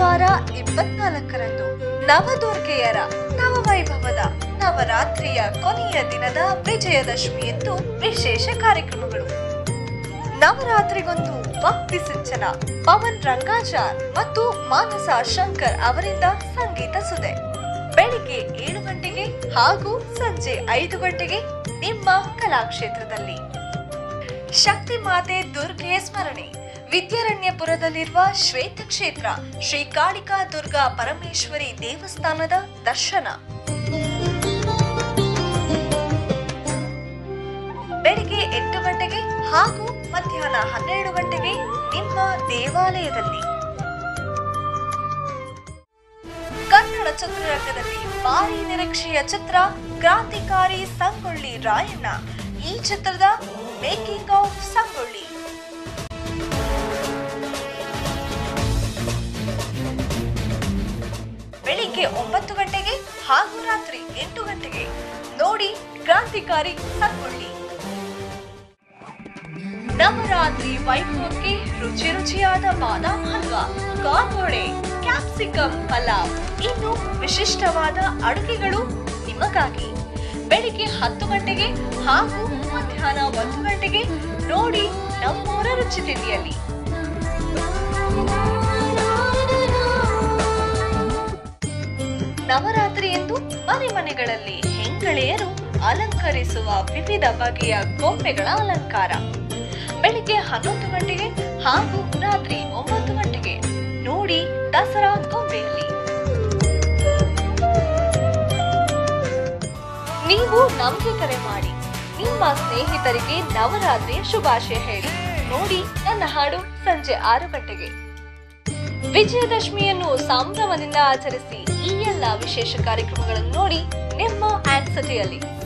ಶನಿವಾರ ಇಪ್ಪತ್ನಾಲ್ಕರಂದು ನವದುರ್ಗೆಯರ ನವವೈಭವದ ನವರಾತ್ರಿಯ ಕೊನೆಯ ದಿನದ ವಿಜಯದಶಮಿಯಂದು ವಿಶೇಷ ಕಾರ್ಯಕ್ರಮಗಳು ನವರಾತ್ರಿಗೊಂದು ಭಕ್ತಿ ಸಿಂಚನ ಪವನ್ ರಂಗಾಚಾರ್ ಮತ್ತು ಮಾನಸ ಶಂಕರ್ ಅವರಿಂದ ಸಂಗೀತ ಸುದೆ ಬೆಳಿಗ್ಗೆ ಏಳು ಗಂಟೆಗೆ ಹಾಗೂ ಸಂಜೆ ಐದು ಗಂಟೆಗೆ ನಿಮ್ಮ ಕಲಾಕ್ಷೇತ್ರದಲ್ಲಿ ಶಕ್ತಿ ಮಾತೆ ದುರ್ಗೆ ಸ್ಮರಣೆ ವಿದ್ಯಾರಣ್ಯಪುರದಲ್ಲಿರುವ ಶ್ವೇತ ಕ್ಷೇತ್ರ ಶ್ರೀ ಕಾಳಿಕಾ ದುರ್ಗಾ ಪರಮೇಶ್ವರಿ ದೇವಸ್ಥಾನದ ದರ್ಶನ ಬೆಳಿಗ್ಗೆ ಎಂಟು ಗಂಟೆಗೆ ಹಾಗೂ ಮಧ್ಯಾಹ್ನ ಹನ್ನೆರಡು ಗಂಟೆಗೆ ನಿಮ್ಮ ದೇವಾಲಯದಲ್ಲಿ ಕನ್ನಡ ಚಿತ್ರರಂಗದಲ್ಲಿ ಭಾರಿ ನಿರೀಕ್ಷೆಯ ಚಿತ್ರ ಕ್ರಾಂತಿಕಾರಿ ಸಂಗೊಳ್ಳಿ ರಾಯಣ್ಣ ಈ ಚಿತ್ರದ ಮೇಕಿಂಗ್ ಆಫ್ ಸಂಗೊಳ್ಳಿ ಬೆಳಿಗ್ಗೆ ಒಂಬತ್ತು ಗಂಟೆಗೆ ಹಾಗೂ ರಾತ್ರಿ ಎಂಟು ಗಂಟೆಗೆ ನೋಡಿ ಕ್ರಾಂತಿಕಾರಿ ಸಂಗೊಳ್ಳಿ ನವರಾತ್ರಿ ವೈಭವಕ್ಕೆ ರುಚಿ ರುಚಿಯಾದ ಬಾದಾಮ್ ಹಲ್ವಾ ಕಾರ್ಬೋಡೆ ಕ್ಯಾಪ್ಸಿಕಮ್ ಪಲಾವ್ ಇನ್ನು ವಿಶಿಷ್ಟವಾದ ಅಡುಗೆಗಳು ನಿಮಗಾಗಿ ಬೆಳಿಗ್ಗೆ ಹತ್ತು ಗಂಟೆಗೆ ಹಾಗೂ ಮಧ್ಯಾಹ್ನ ಒಂದು ಗಂಟೆಗೆ ನೋಡಿ ನಮ್ಮೂರ ರುಚಿ ತಿಂಡಿಯಲ್ಲಿ ನವರಾತ್ರಿಯಂದು ಮನೆ ಮನೆಗಳಲ್ಲಿ ಹೆಂಗಳೆಯರು ಅಲಂಕರಿಸುವ ವಿವಿಧ ಬಗೆಯ ಗೊಂಬೆಗಳ ಅಲಂಕಾರ ಬೆಳಿಗ್ಗೆ ಹನ್ನೊಂದು ಗಂಟೆಗೆ ಹಾಗೂ ರಾತ್ರಿ ಒಂಬತ್ತು ಗಂಟೆಗೆ ನೋಡಿ ದಸರಾ ಗೊಂಬೆಯಲ್ಲಿ ನೀವು ನಮಗೆ ಕರೆ ಮಾಡಿ ನಿಮ್ಮ ಸ್ನೇಹಿತರಿಗೆ ನವರಾತ್ರಿಯ ಶುಭಾಶಯ ಹೇಳಿ ನೋಡಿ ನನ್ನ ಹಾಡು ಸಂಜೆ ಆರು ಗಂಟೆಗೆ ವಿಜಯದಶಮಿಯನ್ನು ಸಂಭ್ರಮದಿಂದ ಆಚರಿಸಿ ಈ ಎಲ್ಲ ವಿಶೇಷ ಕಾರ್ಯಕ್ರಮಗಳನ್ನು ನೋಡಿ ನಿಮ್ಮ ಆನ್ಸಟಿಯಲ್ಲಿ